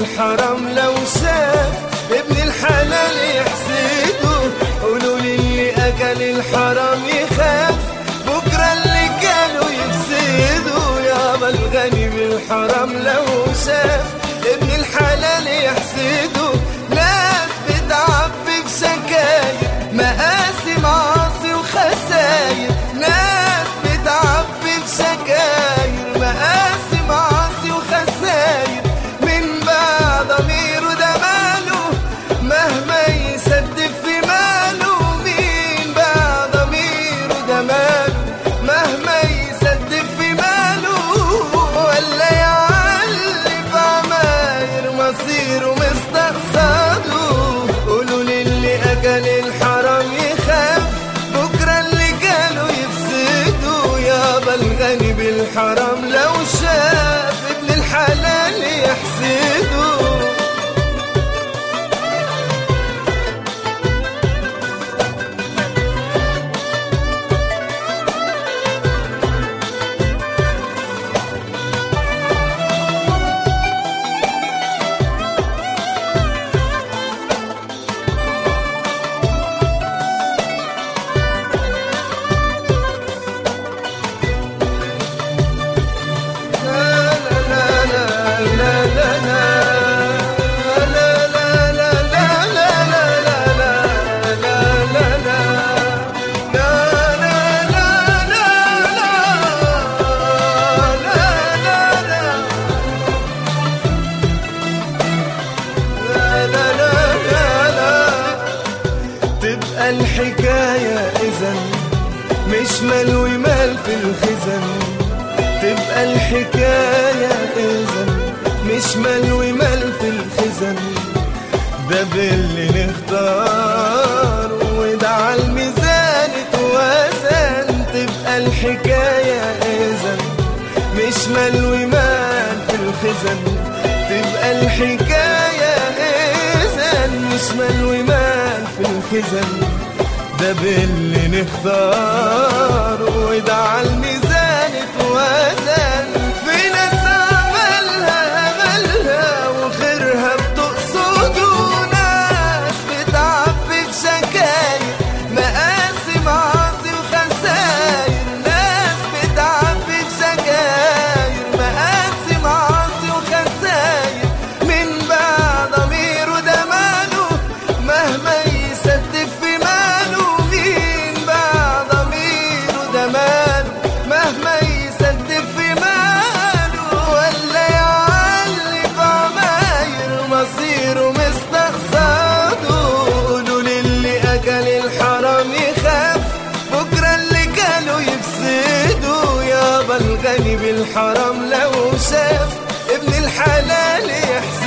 بالحرام لو شاف ابن الحلال يحسده قولوا لي اللي اكل الحرام يخاف بكره اللي كانوا يفسدوا يابا الغني بالحرام لو شاف ابن الحلال يحسده ناس بتعبي بسكاير مقاسي معاصي وخساير ناس بتعبي بسكاير مقاسي معاصي وخساير من بعد ضميره ده ماله مهما يسدف في ماله مين بعد ضميره ده ماله مهما يسدف في ماله ولا يعلي في عماير مصيره مستقصده قولوا للي اكل الحرام يخاف بكره اللي كانوا يفسدوا يابا الغني بالحرام لو شاف ابن الحلال يحسده تبقى الحكاية إذا مش مال ومال في الخزن تبقى الحكاية إذا مش مال ومال في الخزن ده باللي نختار وده على الميزان توازن تبقى الحكاية إذا مش مال ومال في الخزن تبقى الحكاية إذا مش مال ومال في الخزن ده باللي نختار وده على الميزان توازن في ناس عملها عملها وخيرها بتقصده ناس بتعبي بشكاير مقاسي معاصي وخساير ناس بتعبي بشكاير مقاسي معاصي وخساير من بعد ضميره ده ماله مهما يسدف في ماله مين بعد ضميره ده ماله مهما يسدف في ماله ولا يعلي في عماير مصيره مستقصده قولوا للي اكل الحرام يخاف بكره اللي كانوا يفسدوا يابا الغني بالحرام لو شاف ابن الحلال يحسد